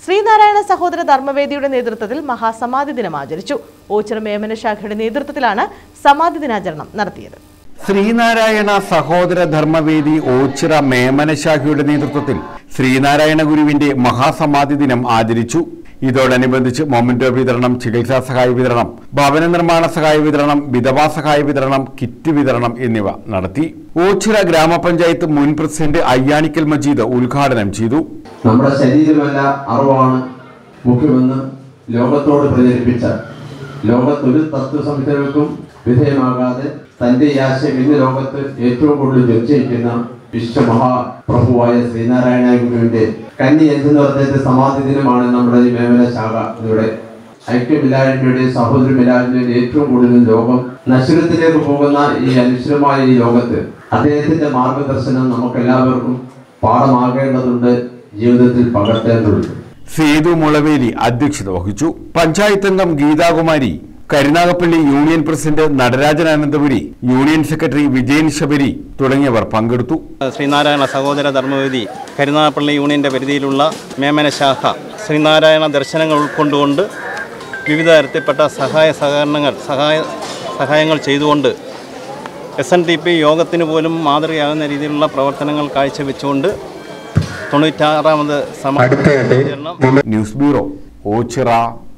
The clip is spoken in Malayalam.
ശ്രീനാരായണ സഹോദര ധർമ്മവേദിയുടെ നേതൃത്വത്തിൽ മഹാസമാധി ദിനം ആചരിച്ചു ഓച്ചിറ മേമന ശാഖയുടെ നേതൃത്വത്തിലാണ് സമാധി ദിനാചരണം നടത്തിയത് ശ്രീനാരായണ സഹോദര ധർമ്മവേദി ഓച്ചിറ മേമനശാഖയുടെ നേതൃത്വത്തിൽ ശ്രീനാരായണ ഗുരുവിന്റെ മഹാസമാധി ദിനം ആചരിച്ചു ഇതോടനുബന്ധിച്ച് മൊമെന്റോ വിതരണം ചികിത്സാ സഹായ വിതരണം ഭവന നിർമ്മാണ സഹായ വിതരണം വിധവാ സഹായ വിതരണം കിറ്റ് വിതരണം എന്നിവ നടത്തി ഓച്ചിറ ഗ്രാമപഞ്ചായത്ത് മുൻ പ്രസിഡന്റ് അയ്യാണിക്കൽ മജീദ് ഉദ്ഘാടനം ചെയ്തു നമ്മുടെ ശരീരമല്ല അറിവാണ് മുഖ്യമെന്ന് ലോകത്തോട് പ്രചരിപ്പിച്ച ലോകത്തൊരു തത്വസംഹിതകൾക്കും വിധേയമാകാതെ തന്റെ ഈ ആശയം ഇന്ന് ലോകത്ത് ഏറ്റവും കൂടുതൽ ചർച്ചയിക്കുന്ന വിശ്വമഹാപ്രഭുവായ ശ്രീനാരായണ ഗുരുവിന്റെ കന്നി എന്ന് പറഞ്ഞ സമാധി ദിനമാണ് നമ്മുടെ ഈ മേഖല ശാഖ ഇവിടെ ഐക്യമില്ലായ്മയുടെ സഹോദരമില്ലായ്മയുടെ ഏറ്റവും കൂടുതൽ ലോകം നശ്വരത്തിലേക്ക് പോകുന്ന ഈ അനിശ്വരമായ ഈ ലോകത്ത് അദ്ദേഹത്തിന്റെ മാർഗദർശനം നമുക്കെല്ലാവർക്കും പാഠമാകേണ്ടതുണ്ട് ജീവിതത്തിൽ പകർത്തേണ്ടതുണ്ട് സേതു മുളവേലി അധ്യക്ഷത വഹിച്ചു പഞ്ചായത്ത് അംഗം Geethakumari Karunagappally union president Natarajan Ananthapuri union secretary Vijayan Sabari തുടങ്ങിയവർ പങ്കെടുത്തു ശ്രീനാരായണ സഹോദര ധർമ്മവേദി കരുനാഗപ്പള്ളി യൂണിയൻ്റെ പരിധിയിലുള്ള മേമന ശാഖ ശ്രീനാരായണ ദർശനങ്ങൾ ഉൾക്കൊണ്ടുകൊണ്ട് വിവിധ തരത്തിൽപ്പെട്ട സഹായ സഹകരണങ്ങൾ സഹായ സഹായങ്ങൾ ചെയ്തുകൊണ്ട് എസ് എൻ ടി പി യോഗത്തിന് പോലും മാതൃകയാകുന്ന രീതിയിലുള്ള പ്രവർത്തനങ്ങൾ കാഴ്ചവെച്ചുകൊണ്ട് തൊണ്ണൂറ്റാറാമത് സമാ ന്യൂസ് ബ്യൂറോ ഓച്ചിറ